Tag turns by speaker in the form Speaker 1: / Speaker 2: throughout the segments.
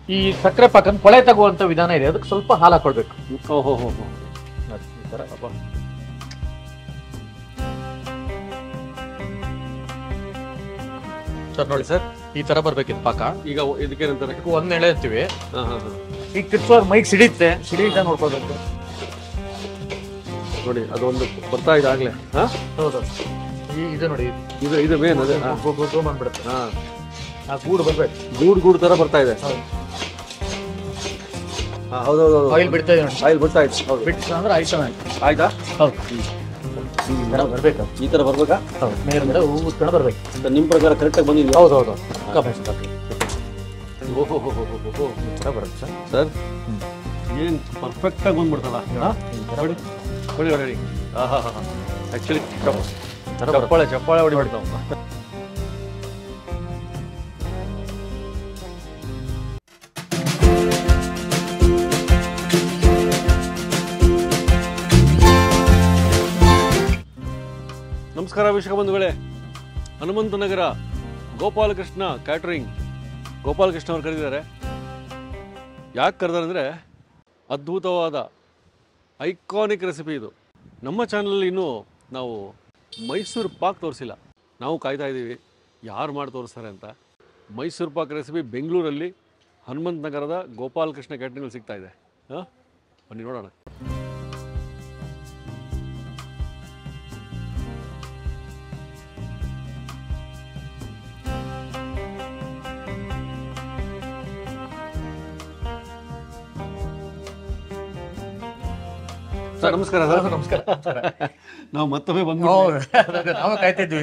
Speaker 1: ಈ ಸಕ್ಕರೆ ಪಾಕನ್ ಕೊಳೆ ತಗುವಂತ ವಿಧಾನ ಇದೆ ಅದಕ್ಕೆ ಸ್ವಲ್ಪ ಹಾಲು ಹಾಕೊಳ್ಬೇಕು
Speaker 2: ಓಹೋ ಹೋ ಹೋ
Speaker 1: ನೋಡಿ, ಈ ತರ ಅಬ್ಬಾ. ಸರ್ ನೋಡಿ ಸರ್ ಈ ತರ ಬರ್ಬೇಕಿತ್ತು ಪಾಕ
Speaker 2: ಈಗ ಇದಕ್ಕೇನಂತಾರೆ
Speaker 1: ಇದಕ್ಕೆ ಒಂದ್ ಎಳೆ ಅಂತೀವಿ
Speaker 2: ಹಾ ಹಾ ಹಾ
Speaker 1: ಈಗ ಕಿಚ್ಚೋರ್ ಮೈಕ್ ಸಿಡಿಯುತ್ತೆ ಸಿಡಿಯುತ್ತೆ ನೋಡ್ಕೋಬೇಕು
Speaker 2: ನೋಡಿ ಅದೊಂದು ಬರ್ತಾ ಇದೆ ಆಗ್ಲೇ ಹಾ
Speaker 1: ಹೌದು ಈ ಇದು ನೋಡಿ
Speaker 2: ಇದು ಇದು ಮೇನ್ ಅದೇ ಹಾ.
Speaker 1: ಝೂಮ್ ಅಂದ್ಬಿಡುತ್ತೆ
Speaker 2: ಹಾ
Speaker 1: ಆ ಗೂಡು ಬರ್ಬೇಕು
Speaker 2: ಗೂಡ್ ಗೂಡ್ ತರ ಬರ್ತಾ ಇದೆ
Speaker 1: ಹೌದು.
Speaker 2: ಹಾ ಹೌದೌದು
Speaker 1: ಆಯಿಲ್ ಬಿಡ್ತಾ ಇದೆ ನೋಡಿ
Speaker 2: ಆಯಿಲ್ ಬರ್ತಾ ಇದೆ ಹೌದು
Speaker 1: ಬಿಟ್ಟು ಅಂದ್ರೆ ಆಯ್ತು
Speaker 2: ಆಯ್ತಾ
Speaker 1: ಹೌದು ಈ ತರ ಬರ್ಬೇಕು
Speaker 2: ಈ ತರ ಬರ್ಬೇಕಾ
Speaker 1: ಹೌದು ಮೇಲ್ಗಡೆ ಹೂ ಉತ್ಕೊಂಡು ಬರ್ಬೇಕು
Speaker 2: ಸರ್, ನಿಮ್ ಪ್ರಕಾರ ಕರೆಕ್ಟ್ ಆಗಿ ಬಂದಿದ್ಯಾ
Speaker 1: ಹೌದು ಹೌದು ಓಹೋ ಹೋ ಹೋ ಹೋ ಹೋ ಈ ತರ ಬರುತ್ತೆ ಸರ್
Speaker 2: ಸರ್ ಏನ್ ಪರ್ಫೆಕ್ಟ್ ಆಗಿ ಬಂದ್ಬಿಡ್ತಲ್ಲ ಹಾ?
Speaker 1: ನೋಡಿ
Speaker 2: ಹೊಡಿ ಹೊಡಿ ಆಹಾ ಹಾ ಆಕ್ಚುಲಿ
Speaker 1: ಈ ತರ ಬರುತ್ತೆ.
Speaker 2: ಚಪ್ಪಾಳೆ ಚಪ್ಪಾಳೆ ಹೊಡಿಬಿಡ್ತಾವ ನಮಸ್ಕಾರ ವೀಕ್ಷಕ ಬಂಧುಗಳೇ ಹನುಮಂತ ನಗರ ಗೋಪಾಲಕೃಷ್ಣ ಕ್ಯಾಟ್ರಿಂಗ್ ಗೋಪಾಲಕೃಷ್ಣ ಅವ್ರು ಕರೆದಿದ್ದಾರೆ ಯಾಕೆ ಕರೆದಾರೆ ಅಂದರೆ ಅದ್ಭುತವಾದ ಐಕಾನಿಕ್ ರೆಸಿಪಿ ಇದು ನಮ್ಮ ಚಾನಲಲ್ಲಿ ಇನ್ನೂ ನಾವು ಮೈಸೂರು ಪಾಕ್ ತೋರಿಸಿಲ್ಲ ನಾವು ಕಾಯ್ತಾ ಇದ್ದೀವಿ ಯಾರು ಮಾಡಿ ತೋರಿಸ್ತಾರೆ ಅಂತ ಮೈಸೂರು ಪಾಕ್ ರೆಸಿಪಿ ಬೆಂಗಳೂರಲ್ಲಿ ಹನುಮಂತ ನಗರದ ಗೋಪಾಲಕೃಷ್ಣ ಕ್ಯಾಟ್ರಿಂಗಲ್ಲಿ ಸಿಗ್ತಾ ಇದೆ ಹಾಂ ಬನ್ನಿ ನೋಡೋಣ ಸರ್ ನಮಸ್ಕಾರ ಸರ್
Speaker 1: ನಮಸ್ಕಾರ
Speaker 2: ನಾವು ಮತ್ತೊಮ್ಮೆ ಬಂದ್ಬಿಟ್ಟು
Speaker 1: ಹೌದು ಅದೇ ನಾವು ಕಾಯ್ತಿದ್ವಿ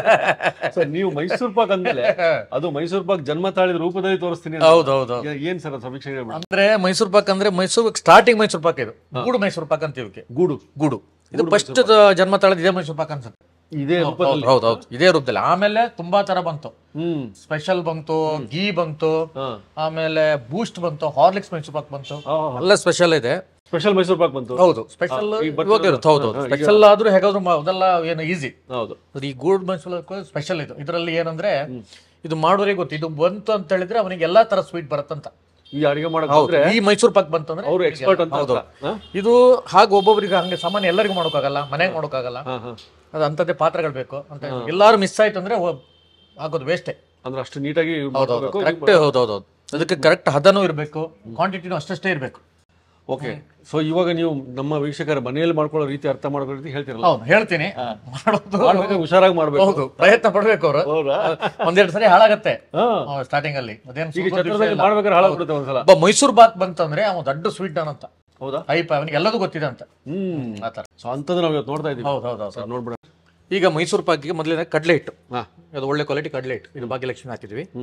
Speaker 2: ಸರ್ ನೀವು ಮೈಸೂರು ಪಾಕ್ ಅಂದ್ಮೇಲೆ ಅದು ಮೈಸೂರು ಪಾಕ್ ಜನ್ಮ ತಾಳಿದ ರೂಪದಲ್ಲಿ ತೋರಿಸ್ತೀನಿ ಅಂತ.
Speaker 1: ಹೌದು ಹೌದು
Speaker 2: ಯಾ- ಏನ್ ಸರ್ ಅದು ಸಮೀಕ್ಷೆ ಹೇಳ್ಬಿಡಿ.
Speaker 1: ಅಂದ್ರೆ ಮೈಸೂರು ಪಾಕ್ ಅಂದ್ರೆ ಮೈಸೂರು ಸ್ಟಾರ್ಟಿಂಗ್ ಮೈಸೂರು ಪಾಕ್ ಇದು ಗೂಡು ಮೈಸೂರು ಪಾಕ್ ಅಂತೀವಿ ಇದಕ್ಕೆ.
Speaker 2: ಗೂಡು
Speaker 1: ಗೂಡು ಇದು ಫಸ್ಟ್ ಜನ್ಮ ತಾಳದ ಇದೇ ಮೈಸೂರು ಪಾಕ್ ಅನ್ಸುತ್ತೆ
Speaker 2: ಇದೇ ರೂಪದಲ್ಲಿ
Speaker 1: ಹೌದು ಹೌದು ಇದೇ ರೂಪದಲ್ಲಿ ಆಮೇಲೆ ತುಂಬಾ ತರ ಬಂತು
Speaker 2: ಹ್ಮ್
Speaker 1: ಸ್ಪೆಷಲ್ ಬಂತು ಗೀ ಬಂತು
Speaker 2: ಹಾ
Speaker 1: ಆಮೇಲೆ ಬೂಸ್ಟ್ ಬಂತು ಹಾರ್ಲಿಕ್ಸ್ ಮೈಸೂರು ಪಾಕ್ ಬಂತು
Speaker 2: ಆ,
Speaker 1: ಎಲ್ಲ ಸ್ಪೆಷಲ್ ಇದೆ
Speaker 2: ಸ್ಪೆಷಲ್ ಮೈಸೂರು ಪಾಕ್ ಬಂತು
Speaker 1: ಹೌದು ಸ್ಪೆಷಲ್
Speaker 2: ಈಗ ಬರ್ತಿರೋದು-
Speaker 1: ಇವಾಗ ಇರುತ್ತೆ ಹೌದು
Speaker 2: ಹಾ, ಈಗ-
Speaker 1: ಸ್ಪೆಷಲ್ ಆದ್ರೂ ಹೇಗಾದ್ರೂ ಮಾ- ಅದೆಲ್ಲ ಏನು ಈಸಿ
Speaker 2: ಹೌದು
Speaker 1: ಈ ಗೂಡ್ ಮೈಸೂರು ಸ್ಪೆಷಲ್ ಇದು ಇದರಲ್ಲಿ ಏನಂದ್ರೆ ಇದು ಮಾಡೋರಿಗೆ ಗೊತ್ತು ಇದು ಬಂತು ಅಂತ ಹೇಳಿದ್ರೆ ಅವನಿಗೆ ಎಲ್ಲಾ ತರ ಸ್ವೀಟ್ ಬರುತ್ತಂತ
Speaker 2: ಈ ಅಡಿಗೆ ಮಾಡಕ್
Speaker 1: ಹೌದು
Speaker 2: ಹೋದ್ರೆ
Speaker 1: ಈ ಮೈಸೂರು ಪಾಕ್ ಬಂತಂದ್ರೆ
Speaker 2: ಅವ್ರು ಎಕ್ಸ್ಪರ್ಟ್ ಅಂತ
Speaker 1: ಹೌದು
Speaker 2: ಅರ್ಥ. ಹಾ?
Speaker 1: ಇದು ಹಾಗೆ ಒಬ್ಬೊಬ್ಬರಿಗೆ ಹಂಗೆ ಸಾಮಾನ್ಯ ಎಲ್ಲರಿಗೂ ಮಾಡೋಕ್ಕಾಗಲ್ಲ ಮನೆಗೆ ಮಾಡೋಕ್ಕಾಗಲ್ಲ
Speaker 2: ಹಾ, ಹಾ.
Speaker 1: ಅದು ಅಂಥದ್ದೇ ಪಾತ್ರೆಗಳು ಬೇಕು ಅಂತ ಎಲ್ಲಾರು ಮಿಸ್ ಆಯ್ತು ಅಂದ್ರೆ ಒ- ಆಗೋದು ವೇಸ್ಟೇ
Speaker 2: ಅಂದ್ರೆ ಅಷ್ಟು ನೀಟಾಗಿ
Speaker 1: ಹೌದೌದು
Speaker 2: ಮಾಡ್ಕೋಬೇಕು.
Speaker 1: ಕರೆಕ್ಟ್ ಹೌದೌದು ಅದಕ್ಕೆ ಕರೆಕ್ಟ್ ಹದನೂ ಇರಬೇಕು ಕ್ವಾಂಟಿಟಿನೂ ಅಷ್ಟಷ್ಟೇ ಇರಬೇಕು
Speaker 2: ಓಕೆ ಸೊ ಇವಾಗ ನೀವು ನಮ್ಮ ವೀಕ್ಷಕರ ಮನೆಯಲ್ಲಿ ಮಾಡ್ಕೊಳ್ಳೋ ರೀತಿ ಅರ್ಥ ಮಾಡ್ಕೊಳ್ಳೋ ರೀತಿ ಹೇಳ್ತಿರಲ್ಲ
Speaker 1: ಹೌದು ಹೇಳ್ತೀನಿ ಮಾಡೋದು
Speaker 2: ಮಾಡ್ಬೇಕಾದ್ರೆ ಹುಷಾರಾಗಿ ಮಾಡ್ಬೇಕು
Speaker 1: ಹೌದು ಪ್ರಯತ್ನ ಪಡ್ಬೇಕು ಅವರು
Speaker 2: ಹೌದಾ
Speaker 1: ಒಂದೆರಡು ಸರಿ ಹಾಳಾಗತ್ತೆ
Speaker 2: ಹಾ
Speaker 1: ಸ್ಟಾರ್ಟಿಂಗ್ ಅಲ್ಲಿ ಅದೇನು
Speaker 2: ಈಗ ಛತ್ರದಲ್ಲಿ ಮಾಡ್ಬೇಕಾದ್ರೆ ಹಾಳಾಗ್ಬಿಡುತ್ತೆ ಒಂದ್ಸಲ
Speaker 1: ಒಬ್ಬ ಮೈಸೂರು ಬಾತ್ ಬಂತಂದ್ರೆ ಅವನು ದೊಡ್ಡ ಸ್ವೀಟ್ ಡನ್ ಅಂತ
Speaker 2: ಹೌದಾ
Speaker 1: ಹೈಪ್ ಅವನಿಗೆ ಎಲ್ಲದೂ ಗೊತ್ತಿದೆ ಅಂತ
Speaker 2: ಹ್ಮ್
Speaker 1: ಆತರ
Speaker 2: ಸೊ ಅಂತದ್ದು ನಾವು ಇವತ್ತು ನೋಡ್ತಾ ಇದೀವಿ
Speaker 1: ಹೌದು ಹೌದು ಹೌದು
Speaker 2: ಸರ್ ನೋಡ್ಬಿಡ
Speaker 1: ಈಗ ಮೈಸೂರು ಪಾಕಿಗೆ ಮೊದಲಿನ ಕಡಲೆ ಹಿಟ್ಟು
Speaker 2: ಹಾ
Speaker 1: ಅದು ಒಳ್ಳೆ ಕ್ವಾಲಿಟಿ ಕಡಲೆ ಹಿಟ್ಟು ಇದು ಭಾಗ್ಯಲಕ್ಷ್ಮಿ ಹಾಕಿದ್ವಿ
Speaker 2: ಹ್ಮ್.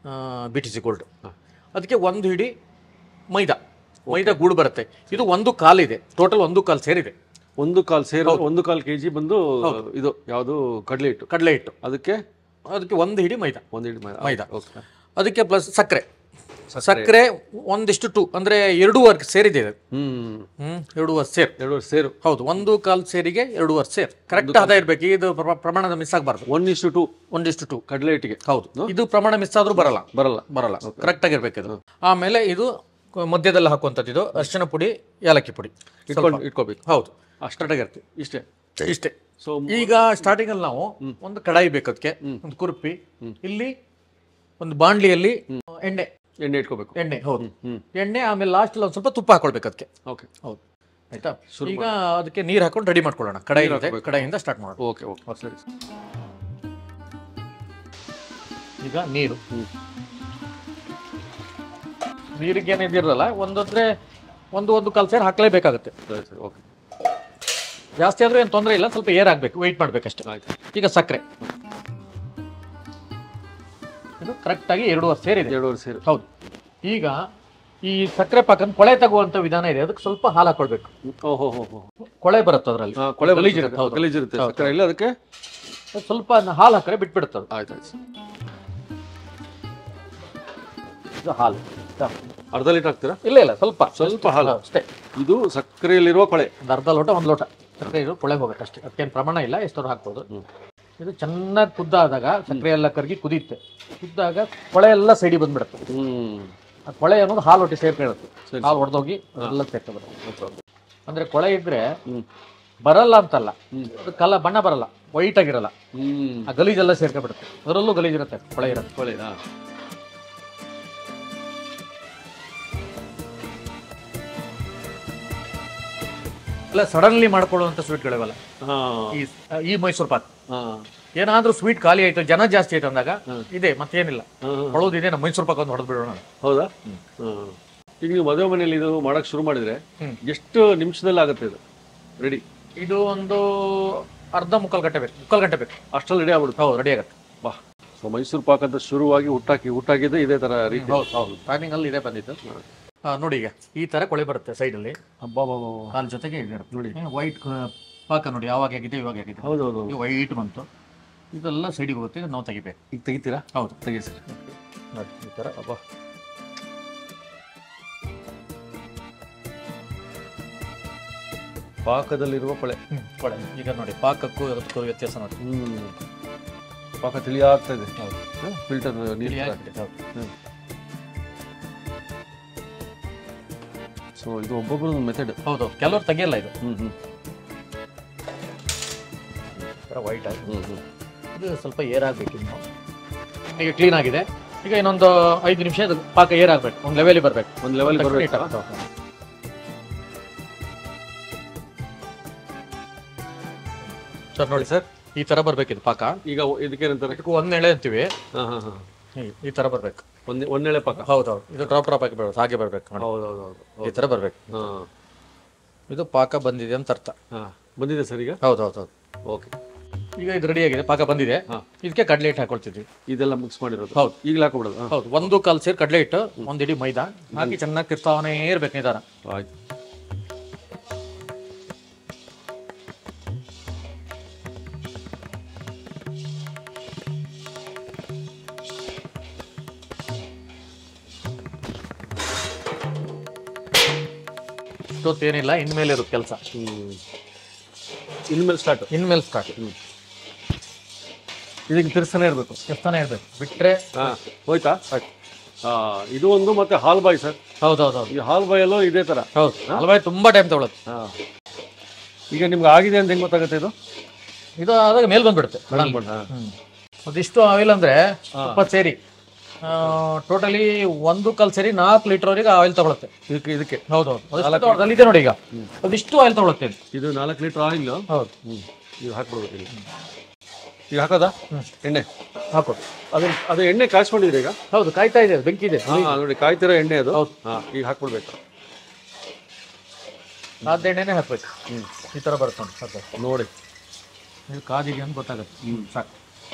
Speaker 1: ಬಿ ಟಿ ಸಿ ಗೋಲ್ಡ್ ಅದಕ್ಕೆ ಒಂದು ಹಿಡಿ ಮೈದಾ ಮೈದಾ ಗೂಡು ಬರುತ್ತೆ ಇದು ಒಂದು ಕಾಲು ಇದೆ ಟೋಟಲ್ ಒಂದು ಕಾಲು ಸೇರಿದೆ
Speaker 2: ಒಂದು ಕಾಲ್ ಸೇರು ಒಂದು ಕಾಲ್ ಕೆಜಿ ಬಂದು ಇದು ಯಾವುದು ಕಡಲೆ ಹಿಟ್ಟು
Speaker 1: ಕಡಲೆ ಹಿಟ್ಟು
Speaker 2: ಅದಕ್ಕೆ
Speaker 1: ಅದಕ್ಕೆ ಒಂದು ಹಿಡಿ ಮೈದಾ
Speaker 2: ಒಂದು ಹಿಡಿ ಮೈದಾ
Speaker 1: ಮೈದಾ
Speaker 2: ಓಕೆ
Speaker 1: ಅದಕ್ಕೆ ಪ್ಲಸ್ ಸಕ್ಕರೆ ಸಕ್ಕರೆ ಒಂದಿಷ್ಟು ಟು ಅಂದ್ರೆ ಎರಡೂವರೆ ಸೇರಿದೆ ಇದು
Speaker 2: ಹ್ಮ್
Speaker 1: ಹ್ಮ್ ಎರಡೂವರೆ ಸೇರ್
Speaker 2: ಎರಡು ಸೇರು
Speaker 1: ಹೌದು ಒಂದು ಕಾಲ್ ಸೇರಿಗೆ ಎರಡೂವರೆ ಸೇರ್ ಕರೆಕ್ಟ್ ಹದ ಇರ್ಬೇಕು ಇದು ಪ್ರ- ಪ್ರಮಾಣದ ಮಿಸ್ ಆಗಬಾರ್ದು
Speaker 2: ಒನ್ ಇಷ್ಟು ಟು
Speaker 1: ಒಂದಿಷ್ಟು ಟು
Speaker 2: ಕಡಲೆ ಹಿಟ್ಟಿಗೆ
Speaker 1: ಹೌದು ಇದು ಪ್ರಮಾಣ ಮಿಸ್ ಆದ್ರೂ ಬರಲ್ಲ
Speaker 2: ಬರಲ್ಲ
Speaker 1: ಬರಲ್ಲ ಕರೆಕ್ಟ್ ಆಗಿರ್ಬೇಕು ಇದು ಆಮೇಲೆ ಇದು ಕ- ಮಧ್ಯದಲ್ಲಿ ಹಾಕುವಂಥದ್ದು ಇದು ಅರಿಶಿನ ಪುಡಿ ಏಲಕ್ಕಿ ಪುಡಿ
Speaker 2: ಇಟ್ಕೊಂಡು ಇಟ್ಕೋಬೇಕು
Speaker 1: ಹೌದು ಅಷ್ಟಾಗಿರ್ತೀವಿ
Speaker 2: ಇಷ್ಟೇ
Speaker 1: ಇಷ್ಟೇ
Speaker 2: ಸೊ
Speaker 1: ಈಗ ಸ್ಟಾರ್ಟಿಂಗ್ ಅಲ್ಲಿ ನಾವು ಒಂದು ಕಡಾಯಿ ಬೇಕು ಅದಕ್ಕೆ ಒಂದು ಕುರುಪಿ ಇಲ್ಲಿ ಒಂದು ಬಾಂಡ್ಲಿಯಲ್ಲಿ ಎಣ್ಣೆ
Speaker 2: ಎಣ್ಣೆ ಇಟ್ಕೋಬೇಕು
Speaker 1: ಎಣ್ಣೆ ಹೌದು
Speaker 2: ಹ್ಮ್
Speaker 1: ಎಣ್ಣೆ ಆಮೇಲೆ ಲಾಸ್ಟ್ ಅಲ್ಲಿ ಒಂದು ಸ್ವಲ್ಪ ತುಪ್ಪ ಹಾಕೊಳ್ಬೇಕು ಅದಕ್ಕೆ
Speaker 2: ಓಕೆ
Speaker 1: ಹೌದು ಆಯ್ತಾ ಈಗ ಅದಕ್ಕೆ ನೀರು ಹಾಕೊಂಡು ರೆಡಿ ಮಾಡ್ಕೊಳ್ಳೋಣ ಕಡಾಯಿ ಇದೆ ಕಡಾಯಿಯಿಂದ ಸ್ಟಾರ್ಟ್ ಮಾಡೋಣ
Speaker 2: ಓಕೆ ಓಕೆ ಸರಿ
Speaker 1: ಈಗ ನೀರು ನೀರಿಗೆ ಏನಿದಿರಲ್ಲ ಒಂದಂದ್ರೆ ಒಂದು ಒಂದು ಕಾಲು ಸೇರು ಹಾಕ್ಲೇಬೇಕಾಗುತ್ತೆ
Speaker 2: ಸರಿ ಸರಿ ಓಕೆ
Speaker 1: ಜಾಸ್ತಿ ಆದ್ರೂ ಏನು ತೊಂದರೆ ಇಲ್ಲ ಸ್ವಲ್ಪ ಏರ್ ಆಗ್ಬೇಕು ವೆಯ್ಟ್ ಮಾಡ್ಬೇಕಷ್ಟೇ
Speaker 2: ಆಯ್ತು
Speaker 1: ಈಗ ಸಕ್ಕರೆ ಇದು ಕರೆಕ್ಟ್ ಆಗಿ ಎರಡೂವರೆ ಸೇರಿದೆ
Speaker 2: ಎರಡೂವರೆ ಸೇರು
Speaker 1: ಹೌದು ಈಗ ಈ ಸಕ್ಕರೆ ಪಾಕನ್ ಕೊಳೆ ತಗುವಂತ ವಿಧಾನ ಇದೆ ಅದಕ್ಕೆ ಸ್ವಲ್ಪ ಹಾಲು ಹಾಕೊಳ್ಬೇಕು
Speaker 2: ಓಹೋ ಹೋ ಹೋ
Speaker 1: ಕೊಳೆ ಬರುತ್ತೆ ಅದರಲ್ಲಿ
Speaker 2: ಹಾ, ಕೊಳೆ
Speaker 1: ಗಲೀಜಿರುತ್ತೆ, ಹೌದು.
Speaker 2: ಗಲೀಜಿರುತ್ತೆ ಸಕ್ಕರೆ ಇಲ್ಲ ಅದಕ್ಕೆ
Speaker 1: ಸ್ವಲ್ಪ ಅದನ್ನ ಹಾಲು ಹಾಕರೆ ಬಿಟ್ಬಿಡುತ್ತೆ ಅದು
Speaker 2: ಆಯ್ತು ಆಯ್ತು
Speaker 1: ಇದು ಹಾಲು
Speaker 2: ಅರ್ಧ ಲೀಟರ್ ಹಾಕ್ತೀರಾ
Speaker 1: ಇಲ್ಲ ಇಲ್ಲ ಸ್ವಲ್ಪ
Speaker 2: ಸ್ವಲ್ಪ ಹಾಲು
Speaker 1: ಅಷ್ಟೇ
Speaker 2: ಇದು ಸಕ್ಕರೆಯಲ್ಲಿರುವ ಕೊಳೆ
Speaker 1: ಒಂದು ಅರ್ಧ ಲೋಟ ಒಂದು ಲೋಟ ಸಕ್ಕರೆ ಇದು ಕೊಳೆ ಹೋಗುತ್ತೆ ಅಷ್ಟೇ ಅದಕ್ಕೇನು ಪ್ರಮಾಣ ಇಲ್ಲ ಎಷ್ಟೋ ಹಾಕ್ಬೋದು ಇದು ಚೆನ್ನಾಗಿ ಕುದ್ದಾದಾಗ ಸಕ್ಕರೆ ಎಲ್ಲ ಕರಗಿ ಕುದಿಯುತ್ತೆ ಕುದ್ದಾಗ ಕೊಳೆ ಎಲ್ಲ ಸೈಡಿಗೆ ಬಂದ್ಬಿಡುತ್ತೆ
Speaker 2: ಹ್ಮ್
Speaker 1: ಆ ಕೊಳೆ ಅನ್ನೋದು ಹಾಲು ಒಟ್ಟಿ ಸೇರ್ಕೊಳ್ಳುತ್ತೆ
Speaker 2: ಸರಿ.
Speaker 1: ಹಾಲು ಹೊಡೆದೋಗಿ ಎಲ್ಲ ಸೇರ್ಕೊಬರುತ್ತೆ ಅಂದ್ರೆ ಕೊಳೆ ಇದ್ರೆ
Speaker 2: ಹ್ಮ್
Speaker 1: ಬರಲ್ಲ ಅಂತಲ್ಲ
Speaker 2: ಹ್ಮ್.
Speaker 1: ಅದು ಕಲ ಬಣ್ಣ ಬರಲ್ಲ ವೈಟ್ ಆಗಿರಲ್ಲ
Speaker 2: ಹ್ಮ್
Speaker 1: ಆ ಗಲೀಜೆಲ್ಲ ಸೇರ್ಕೊಬಿಡುತ್ತೆ ಅದರಲ್ಲೂ ಗಲೀಜಿರುತ್ತೆ ಕೊಳೆ ಇರುತ್ತೆ
Speaker 2: ಕೊಳೆ ಹಾ
Speaker 1: ಎಲ್ಲ ಸಡನ್ಲಿ ಮಾಡ್ಕೊಳ್ಳುವಂತ ಸ್ವೀಟ್ಗಳಿವಲ್ಲ
Speaker 2: ಹಾ
Speaker 1: ಈ ಈ ಮೈಸೂರು ಪಾಕ್
Speaker 2: ಹಾ
Speaker 1: ಏನಾದ್ರೂ ಸ್ವೀಟ್ ಖಾಲಿ ಆಯ್ತು ಜನ ಜಾಸ್ತಿ ಆಯ್ತು ಅಂದಾಗ ಇದೆ ಮತ್ತೇನಿಲ್ಲ
Speaker 2: ಹಾ, ಹಾ.
Speaker 1: ಹೊಳೋದಿದೆ ನಮ್ಮ ಮೈಸೂರು ಪಾಕ್ ಒಂದು ಹೊಡೆದು ಬಿಡೋಣ
Speaker 2: ಹೌದಾ ಹಾ. ಈಗ ನೀವು ಮದುವೆ ಮನೆಯಲ್ಲಿ ಇದು ಮಾಡಕ್ ಶುರು ಮಾಡಿದ್ರೆ
Speaker 1: ಹ್ಮ್.
Speaker 2: ಎಷ್ಟು ನಿಮಿಷದಲ್ಲಿ ಆಗುತ್ತೆ ಇದು ರೆಡಿ
Speaker 1: ಇದು ಒಂದು ಅರ್ಧ ಮುಕ್ಕಾಲು ಗಂಟೆ ಬೇಕು ಮುಕ್ಕಾಲು ಗಂಟೆ ಬೇಕು
Speaker 2: ಅಷ್ಟರಲ್ಲಿ ರೆಡಿ ಆಗ್ಬಿಡುತ್ತೆ
Speaker 1: ಹೌದು ರೆಡಿ ಆಗುತ್ತೆ
Speaker 2: ಬಾ ಸೊ ಮೈಸೂರು ಪಾಕ್ ಅಂತ ಶುರುವಾಗಿ ಹುಟ್ಟಾಕಿ ಹುಟ್ಟಾಕಿದ್ದು ಇದೇ ತರ ರೀತಿ
Speaker 1: ಹೌದು ಹೌದು ಪ್ಯಾನಿಂಗ್ ಅಲ್ಲಿ ಇದೆ ಬಂದಿದ್ದು ಹಾ, ನೋಡಿ ಈಗ ಈ ತರ ಕೊಳೆ ಬರುತ್ತೆ ಸೈಡ್ ಅಲ್ಲಿ
Speaker 2: ಅಬ್ಬಾ ಬಾ ಬಾ ಬಾ.
Speaker 1: ಕಾಲ್ ಜೊತೆಗೆ ಇದೆ ನೋಡಿ ವೈಟ್ ಪಾಕ ನೋಡಿ ಯಾವಾಗ ಆಗಿದೆ ಇವಾಗ ಆಗಿದೆ
Speaker 2: ಹೌದು ಹೌದು
Speaker 1: ಈಗ ವೈಟ್ ಬಂತು ಇದೆಲ್ಲ ಸೈಡಿಗೆ ಹೋಗುತ್ತೆ ಇದು ನಾವು ತೆಗಿಬೇಕು
Speaker 2: ಈಗ ತೆಗಿತೀರಾ
Speaker 1: ಹೌದು
Speaker 2: ತೆಗಿಸಿ
Speaker 1: ನೋಡಿ ಈ ತರ ಅಬ್ಬಾ
Speaker 2: ಪಾಕದಲ್ಲಿರುವ ಕೊಳೆ
Speaker 1: ಹ್ಮ್, ಕೊಳೆ ಈಗ ನೋಡಿ ಪಾಕಕ್ಕೂ ಅದಕ್ಕೂ ವ್ಯತ್ಯಾಸ ನೋಡಿ
Speaker 2: ಹ್ಮ್ ಪಾಕ ತಿಳಿಯಾಗ್ತಾ ಇದೆ
Speaker 1: ಹೌದು
Speaker 2: ಫಿಲ್ಟರ್ ನೀರು
Speaker 1: ತಿಳಿಯಾಗಿದೆ, ಹೌದು.
Speaker 2: ಸೊ ಇದು ಒಬ್ಬೊಬ್ಬರ ಮೆಥಡ್
Speaker 1: ಹೌದು ಕೆಲವರು ತೆಗಿಯಲ್ಲ ಇದು
Speaker 2: ಹ್ಮ್ ಹ್ಮ್
Speaker 1: ವೈಟ್ ಆಗಿ
Speaker 2: ಹ್ಮ್ ಹ್ಮ್
Speaker 1: ಇದು ಸ್ವಲ್ಪ ಏರ್ ಆಗ್ಬೇಕು ಇನ್ನು ಈಗ ಕ್ಲೀನ್ ಆಗಿದೆ ಈಗ ಇನ್ನೊಂದು ಐದು ನಿಮಿಷ ಇದು ಪಾಕ ಏರ್ ಆಗ್ಬೇಕು ಒಂದು ಲೆವೆಲ್ ಬರಬೇಕು
Speaker 2: ಒಂದು ಲೆವೆಲ್ ಬರ್ಬೇಕು
Speaker 1: ಸರ್ ನೋಡಿ ಸರ್ ಈ ತರ ಬರ್ಬೇಕಿದು ಪಾಕ
Speaker 2: ಈಗ ಇದಕ್ಕೇನಂತಾರೆ
Speaker 1: ಇದಕ್ಕೂ ಒಂದ್ ಎಳೆ ಅಂತೀವಿ
Speaker 2: ಹಾ ಹಾ ಹಾ
Speaker 1: ಈ- ಈ ತರ ಬರ್ಬೇಕು
Speaker 2: ಒಂದ್ ಒಂದೆಳೆ ಪಾಕ
Speaker 1: ಹೌದೌದು ಇದು ಡ್ರಾಪ್ ಡ್ರಾಪ್ ಆಗಿ ಬರ್ಬೇಕು ಹಾಗೆ ಬರ್ಬೇಕು ನೋಡಿ.
Speaker 2: ಹೌದು ಹೌದು ಹೌದು
Speaker 1: ಈ ತರ ಬರ್ಬೇಕು
Speaker 2: ಹಾ
Speaker 1: ಇದು ಪಾಕ ಬಂದಿದೆ ಅಂತ ಅರ್ಥ
Speaker 2: ಹಾ ಬಂದಿದೆ ಸರ್ ಈಗ
Speaker 1: ಹೌದು ಹೌದು ಹೌದು
Speaker 2: ಓಕೆ
Speaker 1: ಈಗ ಇದು ರೆಡಿ ಆಗಿದೆ ಪಾಕ ಬಂದಿದೆ
Speaker 2: ಹಾ.
Speaker 1: ಇದಕ್ಕೆ ಕಡಲೆ ಹಿಟ್ಟು ಹಾಕೊಳ್ತಿದ್ವಿ
Speaker 2: ಇದೆಲ್ಲ ಮಿಕ್ಸ್ ಮಾಡಿರೋದು
Speaker 1: ಹೌದು.
Speaker 2: ಈಗಲೇ ಹಾಕೊಬಿಡೋದು ಹಾ
Speaker 1: ಹೌದು ಒಂದು ಕಾಲ್ ಸೇರಿ ಕಡಲೆ ಹಿಟ್ಟು ಒಂದ್ ಇಡೀ ಮೈದಾ ಹಾಕಿ ಚೆನ್ನಾಗಿ ತಿರ್ತಾವನೇ ಇರ್ಬೇಕು ನಿಧಾನ
Speaker 2: ಆಯ್ತು
Speaker 1: ಇಷ್ಟೊತ್ತೇನಿಲ್ಲ ಇನ್ಮೇಲೆ ಇರುತ್ತೆ ಕೆಲಸ
Speaker 2: ಹ್ಮ್ ಇನ್ಮೇಲೆ ಸ್ಟಾರ್ಟ್
Speaker 1: ಇನ್ಮೇಲೆ ಸ್ಟಾರ್ಟ್
Speaker 2: ಇದಕ್ಕೆ ತಿರ್ಸನೇ ಇರಬೇಕು
Speaker 1: ಎಷ್ಟಾನೇ ಇರ್ಬೇಕು ಬಿಟ್ರೆ
Speaker 2: ಹಾ ಹೋಯ್ತಾ ಹಾ ಇದು ಒಂದು ಮತ್ತೆ ಹಾಲ್ ಬಾಯ್ ಸರ್
Speaker 1: ಹೌದು ಹೌದು ಹೌದು
Speaker 2: ಈ ಹಾಲ್ ಬಾಯಲ್ಲೂ ಇದೇ ತರ
Speaker 1: ಹೌದು ಹಲವಾರು ತುಂಬಾ ಟೈಮ್ ತಗೊಳುತ್ತೆ
Speaker 2: ಹಾ ಈಗ ನಿಮ್ಗೆ ಆಗಿದೆ ಅಂತ ಹೆಂಗ್ ಗೊತ್ತಾಗುತ್ತೆ ಇದು
Speaker 1: ಇದು ಆದಾಗ ಮೇಲ್ ಬಂದ್ಬಿಡುತ್ತೆ
Speaker 2: ಹಾ.
Speaker 1: ಹ್ಮ್. ಅದಿಷ್ಟು ಆಯಿಲ್ ಅಂದ್ರೆ ಇಪ್ಪತ್ತು ಸೇರಿ ಟೋಟಲಿ ಒಂದು ಕಲ್ ಸೇರಿ ನಾಲ್ಕು ಲೀಟರ್ ವರೆಗೆ ಆಯಿಲ್ ತಗೊಳುತ್ತೆ
Speaker 2: ಇದಕ್ಕೆ ಇದಕ್ಕೆ
Speaker 1: ಹೌದು ಹೌದು ಅಲ್ಲಿ ಇದೆ ನೋಡಿ ಈಗ ಅದಿಷ್ಟು ಆಯಿಲ್ ತಗೊಳುತ್ತೆ ಇದು.
Speaker 2: ಇದು ನಾಲ್ಕು ಲೀಟರ್ ಆಯಿಲ್
Speaker 1: ಹೌದು
Speaker 2: ಹ್ಮ್ ಇದು ಹಾಕ್ಬಿಡ್ಬೇಕು ಇಲ್ಲಿ ಈಗ ಹಾಕೋದಾ ಎಣ್ಣೆ
Speaker 1: ಹಾಕು
Speaker 2: ಅದು ಅದು ಎಣ್ಣೆ ಕಾಯಿಸ್ಕೊಂಡಿದ್ರಿ ಈಗ
Speaker 1: ಹೌದು ಕಾಯ್ತಾ ಇದೆ ಬೆಂಕಿ ಇದೆ
Speaker 2: ಹಾ ನೋಡಿ ಕಾಯ್ತಿರೋ ಎಣ್ಣೆ ಅದು
Speaker 1: ಹೌದು.
Speaker 2: ಹಾ ಈಗ ಹಾಕ್ಬಿಡ್ಬೇಕು
Speaker 1: ಕಾದ ಎಣ್ಣೆನೆ ಹಾಕ್ಬೇಕು ಈ ತರ ಬರುತ್ತೆ ನೋಡಿ ಹಾಕ್ಬೇಕು.
Speaker 2: ನೋಡಿ
Speaker 1: ಇದು ಕಾದಿದೆ ಅಂತ ಗೊತ್ತಾಗುತ್ತೆ ಸಾಕು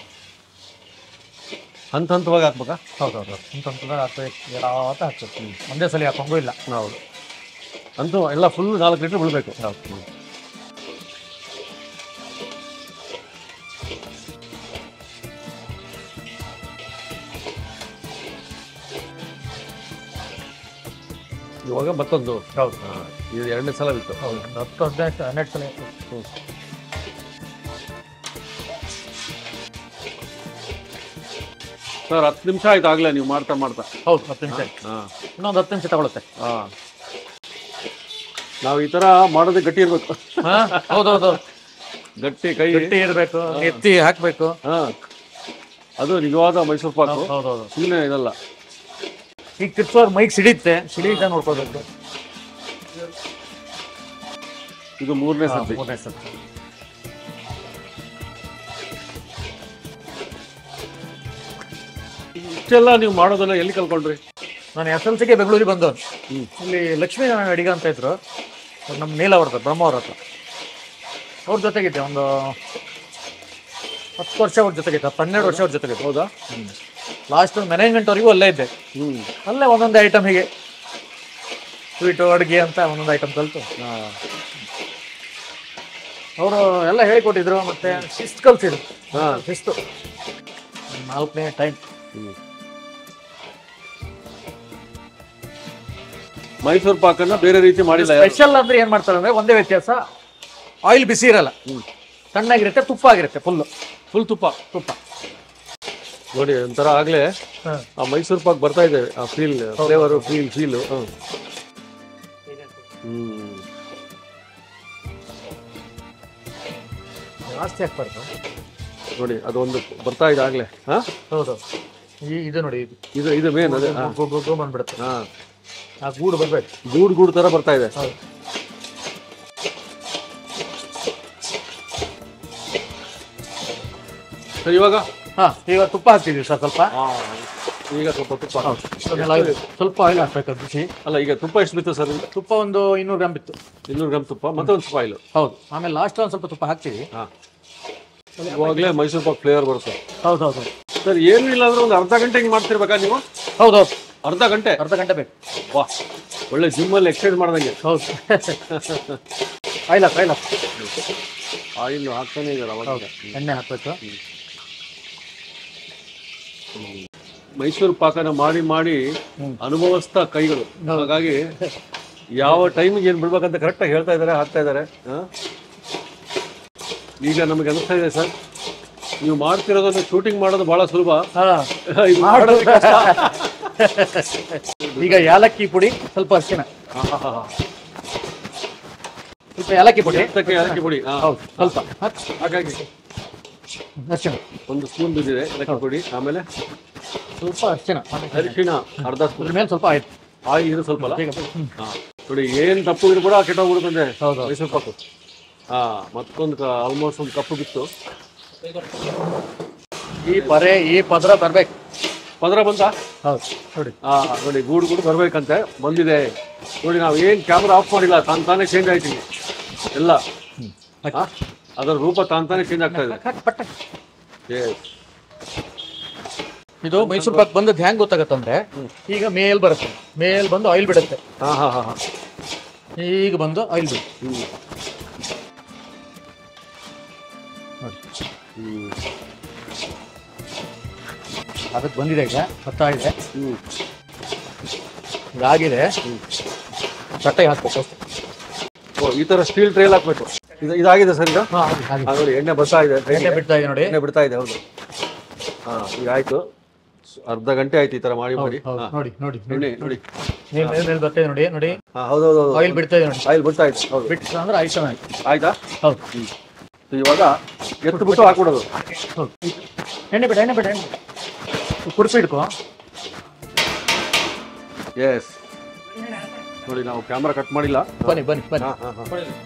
Speaker 2: ಹಂತ ಹಂತವಾಗಿ ಹಾಕ್ಬೇಕಾ
Speaker 1: ಹೌದು ಹೌದು ಇಂಥಂಥದ್ದು ಹಾಕ್ಬೇಕು ಯಾವತ್ತ ಹಾಕ್ಬೇಕು ಒಂದೇ ಸಲ ಹಾಕೊಂಗೂ ಇಲ್ಲ
Speaker 2: ಹೌದು ಅಂತೂ ಎಲ್ಲ ಫುಲ್ ನಾಲ್ಕು ಲೀಟರ್ ಬಿಡಬೇಕು ಇವಾಗ ಮತ್ತೊಂದು
Speaker 1: ಹೌದು
Speaker 2: ಹಾ, ಇದು ಎರಡನೇ ಸಲ ಬಿತ್ತು
Speaker 1: ಹೌದು ಒಂದು ಹತ್ತು ಹದಿನೈದು ಹನ್ನೆರಡು ಸಲ ಹಾಕ್ಬೇಕು.
Speaker 2: ಸರ್ ಹತ್ತು ನಿಮಿಷ ಆಯ್ತು ಆಗ್ಲೇ ನೀವು ಮಾಡ್ತಾ ಮಾಡ್ತಾ
Speaker 1: ಹೌದು ಹತ್ತು ನಿಮಿಷ
Speaker 2: ಹಾ
Speaker 1: ಇನ್ನೊಂದು ಹತ್ತು ನಿಮಿಷ ತಗೊಳುತ್ತೆ
Speaker 2: ಹಾ ನಾವು ಈ ತರ ಮಾಡೋದೇ ಗಟ್ಟಿ ಇರ್ಬೇಕು
Speaker 1: ಹಾ ಹೌದೌದು
Speaker 2: ಗಟ್ಟಿ ಕೈ
Speaker 1: ಗಟ್ಟಿ ಇರಬೇಕು ಎತ್ತಿ ಹಾಕ್ಬೇಕು
Speaker 2: ಹಾ ಅದು ನಿಜವಾದ ಮೈಸೂರು ಪಾಕು
Speaker 1: ಹೌದೌದು
Speaker 2: ಸುಮ್ಮನೆ ಇದಲ್ಲ
Speaker 1: ಈಗ ತಿರ್ಸೋರ್ ಮೈಕ್ ಸಿಡಿಯುತ್ತೆ ಸಿಡಿಯುತ್ತೆ ನೋಡ್ಕೋಬೇಕು
Speaker 2: ಇದು ಮೂರನೇ ಸರ್ತಿ
Speaker 1: ಮೂರನೇ ಸತಿ
Speaker 2: ಇಷ್ಟೆಲ್ಲ ನೀವು ಮಾಡೋದನ್ನ ಎಲ್ಲಿ ಕಲ್ಕೊಂಡ್ರಿ
Speaker 1: ನಾನು ಎಸ್ ಎಲ್ ಸಿಗೆ ಬೆಂಗಳೂರಿಗೆ ಬಂದು ಇಲ್ಲಿ ಲಕ್ಷ್ಮೀನಾರಾಯಣ ಅಡಿಗ ಅಂತ ಇದ್ರು ನಮ್ಮ ನೀಲ ಅವ್ರದ್ದು ಬ್ರಹ್ಮ ಅವ್ರ ಹತ್ರ ಅವ್ರ ಜೊತೆಗಿದ್ದೆ ಒಂದು ಹತ್ತು ವರ್ಷ ಅವ್ರ ಜೊತೆಗಿದ್ದೆ ಹತ್ತು ಹನ್ನೆರಡು ವರ್ಷ ಅವ್ರ ಜೊತೆಗಿದ್ದೆ
Speaker 2: ಹೌದಾ
Speaker 1: ಲಾಸ್ಟ್ ಮ್ಯಾನೇಜ್ಮೆಂಟ್ವರೆಗೂ ಅಲ್ಲೇ ಇದ್ದೆ
Speaker 2: ಹ್ಮ್
Speaker 1: ಅಲ್ಲೇ ಒಂದೊಂದು ಐಟಮ್ ಹೀಗೆ ಸ್ವೀಟು ಅಡುಗೆ ಅಂತ ಒಂದೊಂದು ಐಟಮ್ ಕಲಿತು ಅವರು ಎಲ್ಲ ಹೇಳಿಕೊಟ್ಟಿದ್ರು ಮತ್ತೆ ಶಿಸ್ತು ಕಲ್ಸಿದ್ರು
Speaker 2: ಹಾ
Speaker 1: ಶಿಸ್ತು ನಾಲ್ಕನೇ ಟೈಮ್
Speaker 2: ಹ್ಮ್. ಮೈಸೂರು ಪಾಕನ್ನ ಬೇರೆ ರೀತಿ ಮಾಡಿಲ್ಲ ಯಾರು.
Speaker 1: ಸ್ಪೆಷಲ್ ಅಂದ್ರೆ ಏನ್ ಮಾಡ್ತಾರೆ ಅಂದ್ರೆ ಒಂದೇ ವ್ಯತ್ಯಾಸ ಆಯಿಲ್ ಬಿಸಿ ಇರಲ್ಲ ತಣ್ಣಗಿರುತ್ತೆ ತುಪ್ಪ ಆಗಿರುತ್ತೆ ಫುಲ್
Speaker 2: ಫುಲ್ ತುಪ್ಪ
Speaker 1: ತುಪ್ಪ
Speaker 2: ನೋಡಿ ಒಂಥರ ಆಗ್ಲೇ
Speaker 1: ಹಾ.
Speaker 2: ಆ ಮೈಸೂರು ಪಾಕ್ ಬರ್ತಾ ಇದೆ ಆ ಫೀಲ್ ಫ್ಲೇವರು ಫೀಲ್ ಫೀಲು ಹ್ಮ್
Speaker 1: ಜಾಸ್ತಿ ಹಾಕ್ಬಾರ್ದು
Speaker 2: ನೋಡಿ ಅದೊಂದು ಬರ್ತಾ ಇದೆ ಆಗ್ಲೇ ಹಾ
Speaker 1: ಹೌದು ಈ ಇದು ನೋಡಿ ಇದು
Speaker 2: ಇದು ಇದು ಮೇನ್ ಅದೇ ಹಾ.
Speaker 1: ಗೋ- ಗೋ- ಗೋ ಬಂದ್ಬಿಡುತ್ತೆ
Speaker 2: ಹಾ
Speaker 1: ಆ ಗೂಡು ಬರ್ಬೇಕು
Speaker 2: ಗೂಡು ಗೂಡು ತರ ಬರ್ತಾ ಇದೆ
Speaker 1: ಹೌದು
Speaker 2: ಸರಿ ಇವಾಗ
Speaker 1: ಹಾ ಈಗ ತುಪ್ಪ ಹಾಕ್ತಿದೀವಿ ಸರ್ ಸ್ವಲ್ಪ
Speaker 2: ಆ, ಈಗ ಸ್ವಲ್ಪ ತುಪ್ಪ
Speaker 1: ಆಮೇಲೆ oil- ಸ್ವಲ್ಪ ಆಯಿಲ್ ಹಾಕ್ಬೇಕು ಬಿಸಿ
Speaker 2: ಅಲ್ಲ ಈಗ ತುಪ್ಪ ಎಷ್ಟು ಬಿತ್ತು ಸರ್
Speaker 1: ತುಪ್ಪ ಒಂದು ಇನ್ನೂರು ಗ್ರಾಮ್ ಬಿತ್ತು
Speaker 2: ಇನ್ನೂರು ಗ್ರಾಮ್ ತುಪ್ಪ ಮತ್ತೆ ಒಂದು ಸ್ವಲ್ಪ ಆಯಿಲ್
Speaker 1: ಹೌದು ಆಮೇಲೆ ಲಾಸ್ಟ್ ಒಂದು ಸ್ವಲ್ಪ ತುಪ್ಪ ಹಾಕ್ತೀವಿ
Speaker 2: ಹಾ ಇವಾಗಲೇ ಮೈಸೂರು ಪಾಕ್ ಫ್ಲೇವರ್ ಬರುತ್ತೆ
Speaker 1: ಹೌದು ಹೌದು
Speaker 2: ಸರ್ ಏನು ಇಲ್ಲ ಅಂದ್ರೆ ಒಂದು ಅರ್ಧ ಗಂಟೆ ಹಿಂಗೆ ಮಾಡ್ತಿರ್ಬೇಕಾ ನೀವು
Speaker 1: ಹೌದು ಹೌದು
Speaker 2: ಅರ್ಧ ಗಂಟೆ
Speaker 1: ಅರ್ಧ ಗಂಟೆ ಬೇಕು
Speaker 2: ವಾ ಒಳ್ಳೆ ಜಿಮ್ಮಲ್ಲಿ ಎಕ್ಸರ್ಸೈಸ್ ಮಾಡ್ದಂಗೆ
Speaker 1: ಹೌದು ಆಯಿಲ್ ಹಾಕು ಆಯಿಲ್ ಹಾಕು
Speaker 2: ಆಯಿಲ್ ಹಾಕ್ತಾನೆ ಇದ್ದಾರೆ ಅವಾಗ
Speaker 1: ಹೌದು ಎಣ್ಣೆ ಹಾಕ್ಬೇಕು
Speaker 2: ಮೈಸೂರು ಪಾಕನ ಮಾಡಿ ಮಾಡಿ
Speaker 1: ಹ್ಮ್.
Speaker 2: ಅನುಭವಿಸ್ತಾ ಕೈಗಳು ಹಾಗಾಗಿ ಯಾವ ಟೈಮಿಗೆ ಏನು ಬಿಡ್ಬೇಕಂತ ಕರೆಕ್ಟಾಗಿ ಹೇಳ್ತಾ ಇದ್ದಾರೆ ಹಾಕ್ತಾ ಇದ್ದಾರೆ ಹಾ? ಈಗ ನಮಗೆ ಅನಿಸ್ತಾ ಇದೆ ಸರ್ ನೀವು ಮಾಡ್ತಿರೋದನ್ನ ಶೂಟಿಂಗ್ ಮಾಡೋದು ಬಹಳ ಸುಲಭ
Speaker 1: ಹಾ
Speaker 2: ಇದು ಮಾಡೋದು ಕಷ್ಟ.
Speaker 1: ಈಗ ಯಾಲಕ್ಕಿ ಪುಡಿ ಸ್ವಲ್ಪ ಅರಿಶಿನ
Speaker 2: ಹಾ, ಹಾ, ಹಾ, ಹಾ.
Speaker 1: ಸ್ವಲ್ಪ ಯಾಲಕ್ಕಿ ಪುಡಿ
Speaker 2: ಎತ್ತಕ್ಕೆ ಏಲಕ್ಕಿ ಪುಡಿ ಹಾ.
Speaker 1: ಹೌದು ಸ್ವಲ್ಪ ಹಾಕ್.
Speaker 2: ಹಾಗಾಗಿ
Speaker 1: ಅರಿಶಿನ
Speaker 2: ಒಂದು ಸ್ಪೂನ್ ಬಿದ್ದಿದೆ ಏಲಕ್ಕಿ ಪುಡಿ ಆಮೇಲೆ
Speaker 1: ಸ್ವಲ್ಪ ಅರಿಶಿನ
Speaker 2: ಅರಿಶಿಣ ಅರ್ಧ ಸ್ಪೂನ್
Speaker 1: ಅದ್ರ ಮೇಲೆ ಸ್ವಲ್ಪ ಆಯ್ತು
Speaker 2: ಆಯಿಲ್ ಇದು ಸ್ವಲ್ಪ ಅಲ್ಲ
Speaker 1: ಈಗ ಹ್ಮ್.
Speaker 2: ಹಾ. ನೋಡಿ ಏನ್ ತಪ್ಪು ಇದ್ರು ಕೂಡ ಕೆಟ್ಟೋಗ್ಬಿಡುತ್ತೆ
Speaker 1: ಹೌದು
Speaker 2: ಮೈಸೂರು ಪಾಕು ಹಾ ಮತ್ತೊಂದು ಆಲ್ಮೋಸ್ಟ್ ಒಂದು ಕಪ್ಪು ಬಿತ್ತು
Speaker 1: ಈ ಪರೆ ಈ ಪದ್ರ ಬರ್ಬೇಕು
Speaker 2: ಪದರ ಬಂತ
Speaker 1: ಹೌದು ನೋಡಿ
Speaker 2: ಹಾ ನೋಡಿ ಗೂಡು ಗೂಡು ಬರ್ಬೇಕಂತೆ ಬಂದಿದೆ ನೋಡಿ ನಾವು ಏನ್ ಕ್ಯಾಮ್ರಾ ಆಫ್ ಮಾಡಿಲ್ಲ ತಾನ್ ತಾನೇ ಚೇಂಜ್ ಆಯ್ತೀವಿ ಎಲ್ಲ ಹಾ? ಅದರ ರೂಪ ತಾನ್ ತಾನೇ ಚೇಂಜ್ ಆಗ್ತಾ ಇದೆ
Speaker 1: ಹಾಕ್ ಪಟ್ಟ
Speaker 2: Yes.
Speaker 1: ಇದು ಮೈಸೂರು ಪಾಕ್ ಬಂದದ್ದು ಹೆಂಗ್ ಗೊತ್ತಾಗತ್ತಂದ್ರೆ ಈಗ ಮೇಲ್ ಬರುತ್ತೆ ಮೇಲ್ ಬಂದು ಆಯಿಲ್ ಬಿಡುತ್ತೆ
Speaker 2: ಹಾ ಹಾ ಹಾ ಹಾ
Speaker 1: ಈಗ ಬಂದು ಆಯಿಲ್ ಬಿಡು
Speaker 2: ಹ್ಮ್
Speaker 1: ನೋಡಿ
Speaker 2: ಹ್ಮ್
Speaker 1: ಅದಕ್ಕೆ ಬಂದಿದೆ ಈಗ ಬರ್ತಾ ಇದೆ
Speaker 2: ಹ್ಮ್
Speaker 1: ಇದಾಗಿದೆ ಚಟ್ಟೆ ಹಾಕ್ಬೇಕು
Speaker 2: ಓ ಈ ತರ ಸ್ಟೀಲ್ ಟ್ರೈಲ್ ಹಾಕ್ಬೇಕು ಇದು ಇದಾಗಿದೆ ಸರ್ ಈಗ
Speaker 1: ಹಾ, ಆಗಿದೆ, ಆಗಿದೆ.
Speaker 2: ಹಾ, ನೋಡಿ ಎಣ್ಣೆ ಬರ್ತಾ ಇದೆ
Speaker 1: ಎಣ್ಣೆ ಬಿಡ್ತಾ ಇದೆ ನೋಡಿ
Speaker 2: ಎಣ್ಣೆ ಬಿಡ್ತಾ ಇದೆ ಹೌದು ಹಾ ಈಗ ಆಯ್ತು ಸ- ಅರ್ಧ ಗಂಟೆ ಆಯ್ತು ಈ ತರ ಮಾಡಿ ಮಾಡಿ
Speaker 1: ಹೌದು
Speaker 2: ಹಾ.
Speaker 1: ನೋಡಿ ನೋಡಿ
Speaker 2: ಎಣ್ಣೆ ನೋಡಿ
Speaker 1: ನೀಲ್ ಮೇಲ್ ಮೇಲ್ ಬರ್ತಾ ಇದೆ ನೋಡಿ ನೋಡಿ
Speaker 2: ಹಾ ಹೌದು ಹೌದು ಹೌದು
Speaker 1: ಆಯಿಲ್ ಬಿಡ್ತಾ ಇದೆ ನೋಡಿ
Speaker 2: ಆಯಿಲ್ ಬಿಡ್ತಾ ಇತ್ತು ಹೌದು
Speaker 1: ಬಿಟ್ಟು ಅಂದ್ರೆ ಆಯ್ತು ಆಯ್ತು
Speaker 2: ಆಯ್ತಾ
Speaker 1: ಹೌದು
Speaker 2: So ಇವಾಗ ಎತ್ತು ಬಿಟ್ಟು ಹಾಕ್ಬಿಡೋದು
Speaker 1: ಹೌದು ಎಣ್ಣೆ ಬಿಡ ಎಣ್ಣೆ ಬಿಡ ಎಣ್ಣೆ ಬಿಡು. ಕುಡ್ಸಿ ಇಡ್ಕೊ
Speaker 2: ಎಸ್ ನೋಡಿ ನಾವು ಕ್ಯಾಮ್ರಾ ಕಟ್ ಮಾಡಿಲ್ಲ
Speaker 1: ಬನ್ನಿ ಬನ್ನಿ ಬನ್ನಿ
Speaker 2: ಹಾ, ಹಾ, ಹಾ.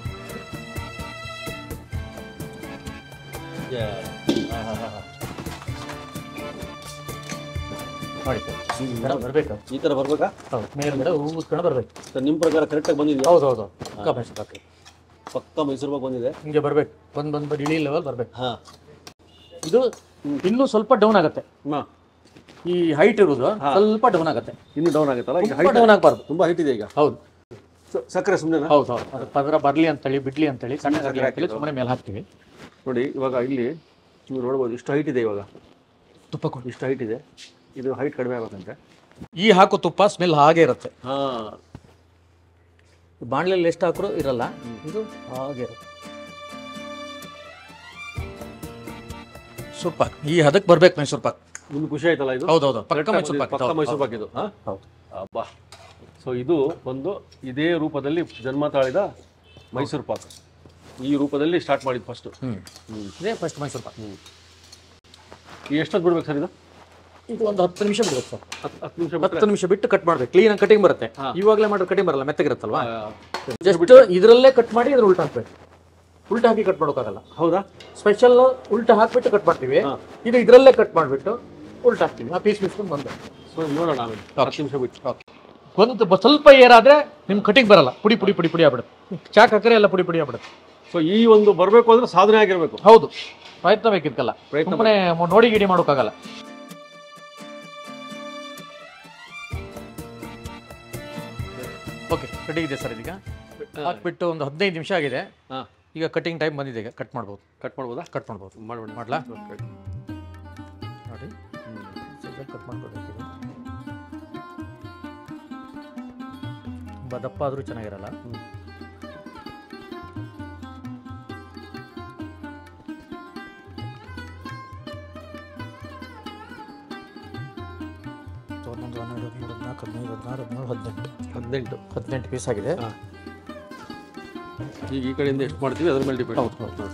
Speaker 1: ಮಾಡಿ ಈ ಥರ ಬರ್ಬೇಕು
Speaker 2: ಈ ತರ ಬರ್ಬೇಕಾ
Speaker 1: ಹೌದು ಮೇಲ್ಗಡೆ ಹೂ ಉತ್ಕೊಂಡು ಬರ್ಬೇಕು
Speaker 2: ಸರ್ ನಿಮ್ಮ ಪ್ರಕಾರ ಕರೆಕ್ಟಾಗಿ ಬಂದಿದೆಯಾ
Speaker 1: ಹೌದು ಹೌದು ಪಕ್ಕ ಮೈಸೂರು ಪಾಕ್
Speaker 2: ಪಕ್ಕ ಮೈಸೂರು ಬಾಗ್ ಬಂದಿದೆ
Speaker 1: ಹಿಂಗೆ ಬರ್ಬೇಕು ಬಂದ್ ಬಂದ್ ಬಂದ್ ಇಳಿ ಲೆವೆಲ್ ಬರ್ಬೇಕು
Speaker 2: ಹಾ
Speaker 1: ಇದು ಇನ್ನೂ ಸ್ವಲ್ಪ ಡೌನ್ ಆಗುತ್ತೆ
Speaker 2: ಹಾ
Speaker 1: ಈ ಹೈಟ್ ಇರೋದು ಸ್ವಲ್ಪ ಡೌನ್ ಆಗುತ್ತೆ
Speaker 2: ಇನ್ನು ಡೌನ್ ಆಗುತ್ತಲ್ಲ ಈಗ
Speaker 1: ತುಂಬ
Speaker 2: ಹೈಟ್
Speaker 1: ಡೌನ್ ಆಗಬಾರ್ದು
Speaker 2: ತುಂಬಾ ಹೈಟ್ ಇದೆ ಈಗ
Speaker 1: ಹೌದು
Speaker 2: ಸ- ಸಕ್ಕರೆ ಸುಮ್ಮನೆ
Speaker 1: ಹೌದು ಹೌದು ಅದು ಪದರ ಬರ್ಲಿ ಅಂತೇಳಿ ಬಿಡ್ಲಿ ಅಂತೇಳಿ ಸಣ್ಣ ಸಣ್ಣ ಅಂತೇಳಿ ಸುಮ್ಮನೆ ಮೇಲೆ ಹಾಕ್ತೀವಿ
Speaker 2: ನೋಡಿ ಇವಾಗ ಇಲ್ಲಿ ನೀವು ನೋಡ್ಬೋದು ಇಷ್ಟು ಹೈಟ್ ಇದೆ ಇವಾಗ
Speaker 1: ತುಪ್ಪ ಕೊಡಿ
Speaker 2: ಇಷ್ಟು ಹೈಟ್ ಇದೆ ಇದು ಹೈಟ್ ಕಡಿಮೆ ಆಗ್ಬೇಕಂತೆ
Speaker 1: ಈ ಹಾಕೋ ತುಪ್ಪ ಸ್ಮೆಲ್ ಹಾಗೆ ಇರುತ್ತೆ
Speaker 2: ಹಾ
Speaker 1: ಬಾಣಲೆಯಲ್ಲಿ ಎಷ್ಟು ಹಾಕ್ರು ಇರಲ್ಲ ಇದು ಹಾಗೆ ಇರುತ್ತೆ ಮೈಸೂರು ಪಾಕ್ ಈ ಹದಕ್ಕೆ ಬರ್ಬೇಕು ಮೈಸೂರು ಪಾಕ್
Speaker 2: ನಿಮ್ಗೆ ಖುಷಿ ಆಯ್ತಲ್ಲ ಇದು
Speaker 1: ಹೌದು ಹೌದು ಪಕ್ಕ
Speaker 2: Correct ಆಗಿ
Speaker 1: ಮೈಸೂರು
Speaker 2: ಬಂದಿದೆ.
Speaker 1: ಪಾಕ್
Speaker 2: ಪಕ್ಕ
Speaker 1: ಹೌದು,
Speaker 2: ಮೈಸೂರು
Speaker 1: ಹೌದು.
Speaker 2: ಪಾಕ್ ಇದು ಹಾ
Speaker 1: ಹೌದು
Speaker 2: ಅಬ್ಬಾ ಸೊ ಇದು ಒಂದು ಇದೇ ರೂಪದಲ್ಲಿ ಜನ್ಮ ತಾಳಿದ ಮೈಸೂರು ಪಾಕ್ ಈ ರೂಪದಲ್ಲಿ ಸ್ಟಾರ್ಟ್ ಮಾಡಿದ್ದು ಫಸ್ಟ್
Speaker 1: ಹ್ಮ್ ಇದೇ ಫಸ್ಟ್ ಮೈಸೂರು ಪಾಕ್
Speaker 2: ಈ ಎಷ್ಟೊತ್ತು ಬಿಡ್ಬೇಕು ಸರ್ ಇದು
Speaker 1: ಇದು ಒಂದು ಹತ್ತು ನಿಮಿಷ ಬಿಡ್ಬೇಕು ಸರ್
Speaker 2: ಹತ್ತು ಹತ್ತು ನಿಮಿಷ ಬಿಟ್ರೆ
Speaker 1: ಹತ್ತು ನಿಮಿಷ ಬಿಟ್ಟು ಕಟ್ ಮಾಡ್ಬೇಕು ಕ್ಲೀನ್ ಕಟಿಂಗ್ ಬರುತ್ತೆ
Speaker 2: ಹಾ.
Speaker 1: ಇವಾಗಲೇ ಮಾಡಿದ್ರೆ ಕಟಿಂಗ್ ಬರಲ್ಲ ಮೆತ್ತಗಿರುತ್ತಲ್ವಾ
Speaker 2: ಆ,
Speaker 1: ಜಸ್ಟ್ ಇದರಲ್ಲೇ ಕಟ್ ಮಾಡಿ ಅದ್ರ ಉಲ್ಟಾ ಹಾಕ್ಬೇಕು ಉಲ್ಟಾ ಹಾಕಿ ಕಟ್ ಮಾಡೋಕ್ಕಾಗಲ್ಲ
Speaker 2: ಹೌದಾ
Speaker 1: ಸ್ಪೆಷಲ್ ಉಲ್ಟಾ ಹಾಕ್ಬಿಟ್ಟು ಕಟ್ ಮಾಡ್ತೀವಿ
Speaker 2: ಹಾ.
Speaker 1: ಇದು ಇದರಲ್ಲೇ ಕಟ್ ಮಾಡಿಬಿಟ್ಟು ಉಲ್ಟಾ ಹಾಕ್ತೀವಿ ಆ ಪೀಸ್ ಪೀಸ್ಕೊಂಡು ಬಂದು
Speaker 2: ಸೊ ನೋಡೋಣ ಆಮೇಲೆ ಹತ್ತು ನಿಮಿಷ ಬಿಟ್ಟು
Speaker 1: ಒಂದು ಬ- ಸ್ವಲ್ಪ ಏರಾದ್ರೆ ನಿಮ್ ಕಟಿಂಗ್ ಬರಲ್ಲ ಪುಡಿ ಪುಡಿ ಪುಡಿ ಪುಡಿ ಆಗ್ಬಿಡುತ್ತೆ ಚಾಕ್ ಹಾಕರೆ ಎಲ್ಲ ಪುಡಿ ಪುಡಿ ಆಗ್ಬಿಡುತ್ತೆ
Speaker 2: ಸೊ ಈ ಒಂದು ಬರಬೇಕು ಅಂದ್ರೆ ಸಾಧನೆ ಆಗಿರ್ಬೇಕು
Speaker 1: ಹೌದು ಪ್ರಯತ್ನ ಬೇಕಿದ್ಕಲ್ಲ
Speaker 2: ಪ್ರಯತ್ನ
Speaker 1: ಸುಮ್ಮನೆ ನೋಡಿ ಗಿಡಿ ಮಾಡೋಕ್ಕಾಗಲ್ಲ ಓಕೆ ರೆಡಿ ಇದೆ ಸರ್ ಇದೀಗ ಹಾಕ್ಬಿಟ್ಟು ಒಂದು ಹದಿನೈದು ನಿಮಿಷ ಆಗಿದೆ
Speaker 2: ಹಾ
Speaker 1: ಈಗ ಕಟಿಂಗ್ ಟೈಮ್ ಬಂದಿದೆ ಈಗ ಕಟ್ ಮಾಡ್ಬೋದು
Speaker 2: ಕಟ್ ಮಾಡ್ಬೋದಾ
Speaker 1: ಕಟ್ ಮಾಡ್ಬೋದು
Speaker 2: ಮಾಡ್ಬೇಡ
Speaker 1: ಮಾಡ್ಲಾ ನೋಡಿ ಕಟ್ ಮಾಡ್ಕೊಬೇಕು ತುಂಬ ದಪ್ಪ ಆದರೂ ಚೆನ್ನಾಗಿರಲ್ಲ ಆರು ಹದಿನೇಳು ಹದಿನೆಂಟು
Speaker 2: ಹದಿನೆಂಟು
Speaker 1: ಹದಿನೆಂಟು ಪೀಸ್ ಆಗಿದೆ
Speaker 2: ಹಾಂ ಈಗ ಈ ಕಡೆಯಿಂದ ಎಷ್ಟು ಮಾಡ್ತೀವಿ ಅದ್ರ ಮೇಲೆ ಡಿಪೆಂಡ್
Speaker 1: ಹೌದು, ಹೌದು.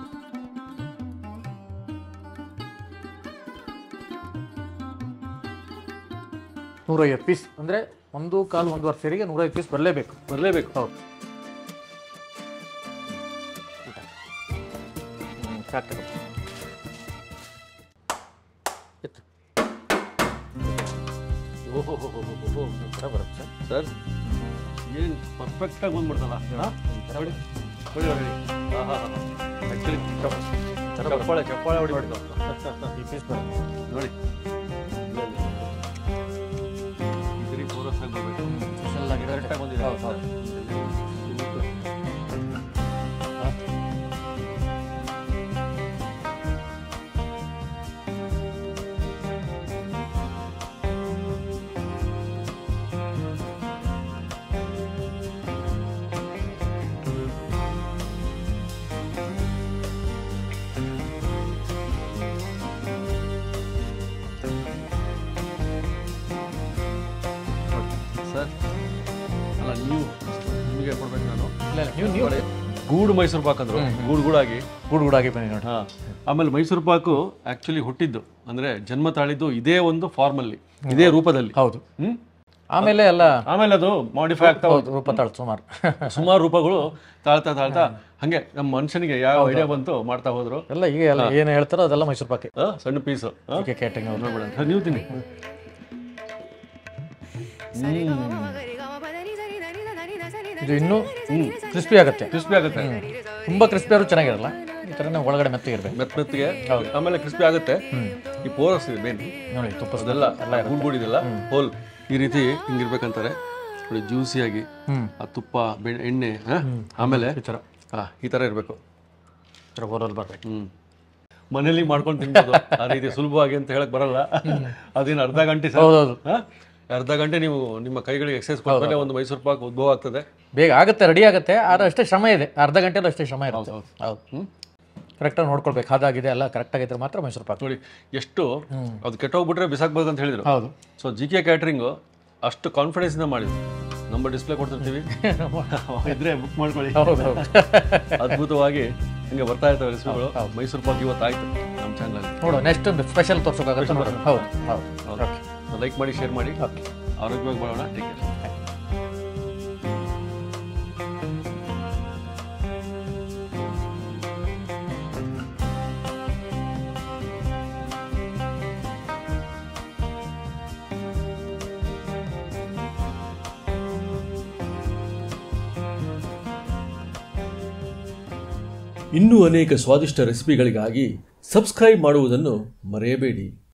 Speaker 1: ನೂರೈವತ್ತು ಪೀಸ್ ಅಂದರೆ ಒಂದು ಕಾಲು ಒಂದೂವರೆ ಸೇರಿಗೆ ನೂರೈವತ್ತು ಪೀಸ್ ಬರಲೇಬೇಕು
Speaker 2: ಬರಲೇಬೇಕು
Speaker 1: ಹೌದು ಹ್ಮ್, ಸಾಕು ತಗೋ. ಎತ್ತು.
Speaker 2: ಓಹೋ
Speaker 1: ಈ ಥರ ಬರುತ್ತೆ
Speaker 2: ಸರ್ ಏನು ಪರ್ಫೆಕ್ಟಾಗಿ ಬಂದ್ಬಿಡ್ತಲ್ಲ ಹಾಂ
Speaker 1: ಈ ಥರ
Speaker 2: ನೋಡಿ ಹೊಡಿ ಹೊಡಿ ಹಾಂ ಹಾಂ ಹಾಂ ಆ್ಯಕ್ಚುಲಿ ಚಪ್ಪಾಳೆ ಚಪ್ಪಾಳೆ ಹೊಡಿಬಿಡ್ತು
Speaker 1: ಈ ಪೀಸ್ ಬರುತ್ತೆ
Speaker 2: ನೋಡಿ ಈ ಕಡೆ ಫೋರಸ್ ಆಗಿ ಬರಬೇಕು
Speaker 1: ಸ್ಪೆಷಲ್ ಆಗಿ
Speaker 2: ಕರೆಕ್ಟಾಗಿ ಬಂದಿದೆ
Speaker 1: ಹೌದು ಹೌದು
Speaker 2: ಸರ್ ಅಲ್ಲ ನೀವು ನಿಮಗೆ ಕೊಡ್ಬೇಕು ನಾನು
Speaker 1: ಇಲ್ಲ ಇಲ್ಲ ನೀವು ನೀವು
Speaker 2: ಗೂಡು ಮೈಸೂರು ಪಾಕ್ ಅಂದ್ರು ಗೂಡು ಗೂಡಾಗಿ
Speaker 1: ಗೂಡು ಗೂಡಾಗಿ ಬನ್ನಿ ನೋಡಿ
Speaker 2: ಹಾಂ ಆಮೇಲೆ ಮೈಸೂರು ಪಾಕು ಆ್ಯಕ್ಚುಲಿ ಹುಟ್ಟಿದ್ದು ಅಂದರೆ ಜನ್ಮ ತಾಳಿದ್ದು ಇದೇ ಒಂದು ಫಾರ್ಮಲ್ಲಿ ಇದೇ ರೂಪದಲ್ಲಿ
Speaker 1: ಹೌದು
Speaker 2: ಹ್ಮ್
Speaker 1: ಆಮೇಲೆ ಎಲ್ಲ
Speaker 2: ಆಮೇಲೆ ಅದು ಮಾಡಿಫೈ ಆಗ್ತಾ
Speaker 1: ಹೌದು ರೂಪ ತಾಳು ಸುಮಾರು
Speaker 2: ಸುಮಾರು ರೂಪಗಳು ತಾಳ್ತಾ ತಾಳ್ತಾ ಹಂಗೆ ನಮ್ಮ ಮನುಷ್ಯನಿಗೆ ಯಾವ ಐಡಿಯಾ ಬಂತು ಮಾಡ್ತಾ ಹೋದ್ರು
Speaker 1: ಎಲ್ಲ ಈಗ ಎಲ್ಲ ಏನು ಹೇಳ್ತಾರೋ ಅದೆಲ್ಲ ಮೈಸೂರು ಪಾಕೆ
Speaker 2: ಆ, ಸಣ್ಣ ಪೀಸು
Speaker 1: ಓಕೆ ಕ್ಯಾಟ್ರಿಂಗ್ ಅವ್ರು
Speaker 2: ನೋಡ್ಬೇಡ ಸರ್ ನೀವು ತಿನ್ನಿ
Speaker 1: ಇದು ಇನ್ನೂ ಕ್ರಿಸ್ಪಿ ಆಗುತ್ತೆ
Speaker 2: ಕ್ರಿಸ್ಪಿ ಆಗುತ್ತೆ
Speaker 1: ತುಂಬ ಕ್ರಿಸ್ಪಿ ಆದ್ರೂ ಚೆನ್ನಾಗಿರಲ್ಲ ಈ ಥರನೇ ಒಳಗಡೆ ಮೆತ್ತಗಿರ್ಬೇಕು
Speaker 2: ಮೆತ್ತ ಮೆತ್ತಿಗೆ ಆಮೇಲೆ ಕ್ರಿಸ್ಪಿ ಆಗುತ್ತೆ ಈ ಪೋರಸ್ ಇದೆ ಮೇನ್
Speaker 1: ನೋಡಿ ತುಪ್ಪ
Speaker 2: ಅದೆಲ್ಲ ಗೂಡ್ ಗೂಡಿದೆಲ್ಲ ಹೋಲ್ ಈ ರೀತಿ ಹಿಂಗಿರ್ಬೇಕಂತಾರೆ ನೋಡಿ ಜ್ಯೂಸಿಯಾಗಿ
Speaker 1: ಹ್ಞೂ
Speaker 2: ಆ ತುಪ್ಪ ಬೆಣ್ಣೆ ಎಣ್ಣೆ ಆ? ಆಮೇಲೆ
Speaker 1: ಈ ಥರ
Speaker 2: ಆ, ಈ ಥರ ಇರಬೇಕು
Speaker 1: ಈ ಥರ ಬೋರಲ್ಲಿ ಬರಬೇಕು
Speaker 2: ಹ್ಮ್ ಮನೇಲಿ ಮಾಡ್ಕೊಂಡು ತಿನ್ಬೋದು ಆ ರೀತಿ ಸುಲಭವಾಗಿ ಅಂತ ಹೇಳಕ್ ಬರಲ್ಲ ಅದೇನು ಅರ್ಧ ಗಂಟೆ ಸರ್
Speaker 1: ಹೌದೌದು
Speaker 2: ಆ? ಅರ್ಧ ಗಂಟೆ ನೀವು ನಿಮ್ಮ ಕೈಗಳಿಗೆ ಎಕ್ಸಸೈಸ್ ಕೊಟ್ಮೇಲೆ ಒಂದು ಮೈಸೂರು ಪಾಕ್ ಉದ್ಭವ ಆಗ್ತದೆ
Speaker 1: ಬೇಗ ಆಗುತ್ತೆ ರೆಡಿ ಆಗುತ್ತೆ ಆದ್ರೆ ಅಷ್ಟೇ ಶ್ರಮ ಇದೆ ಅರ್ಧ ಗಂಟೆಲೂ ಅಷ್ಟೇ ಶ್ರಮ ಇರುತ್ತೆ
Speaker 2: ಹೌದು.
Speaker 1: ಹೌದು
Speaker 2: ಹ್ಮ್
Speaker 1: ಕರೆಕ್ಟಾಗಿ ನೋಡ್ಕೊಳ್ಬೇಕು ಹಾದಾಗಿದೆ ಎಲ್ಲ ಕರೆಕ್ಟಾಗಿದ್ರೆ ಮಾತ್ರ ಮೈಸೂರು ಪಾಕ್
Speaker 2: ನೋಡಿ ಎಷ್ಟು ಅದು ಕೆಟ್ಟೋಗ್ಬಿಟ್ರೆ ಬಿಸಾಕ್ಬೋದು ಅಂತ ಹೇಳಿದ್ರು
Speaker 1: ಹೌದು
Speaker 2: ಸೊ ಜಿ ಕೆ ಕ್ಯಾಟ್ರಿಂಗು ಅಷ್ಟು ಕಾನ್ಫಿಡೆನ್ಸ್ ಇಂದ ಮಾಡಿದ್ರು ನಂಬರ್ ಡಿಸ್ಪ್ಲೇ ಕೊಡ್ತಿರ್ತೀವಿ ಇದ್ರೆ ಬುಕ್ ಮಾಡ್ಕೊಳ್ಳಿ
Speaker 1: ಹೌದು ಹೌದು
Speaker 2: ಅದ್ಭುತವಾಗಿ ಹಿಂಗೆ ಬರ್ತಾ ಇರ್ತವೆ ರೆಸಿಪಿಗಳು ಮೈಸೂರು ಪಾಕ್ ಇವತ್ತು ಆಯ್ತು ನಮ್ಮ ಚಾನಲ್
Speaker 1: ನೋಡು ನೆಕ್ಸ್ಟ್ ಒಂದು ಸ್ಪೆಷಲ್ ತೋರ್ಸೋಕ್ಕಾಗುತ್ತೆ ನೋಡೋಣ ಹೌದು ಹೌದು
Speaker 2: ಲೈಕ್ ಮಾಡಿ ಶೇರ್ ಮಾಡಿ
Speaker 1: ಓಕೆ
Speaker 2: ಆರೋಗ್ಯವಾಗಿ ಬಾಳೋಣ ಟೇಕ್ ಕೇರ್
Speaker 3: ಇನ್ನೂ ಅನೇಕ ಸ್ವಾದಿಷ್ಟ ರೆಸಿಪಿಗಳಿಗಾಗಿ ಸಬ್ಸ್ಕ್ರೈಬ್ ಮಾಡುವುದನ್ನು ಮರೆಯಬೇಡಿ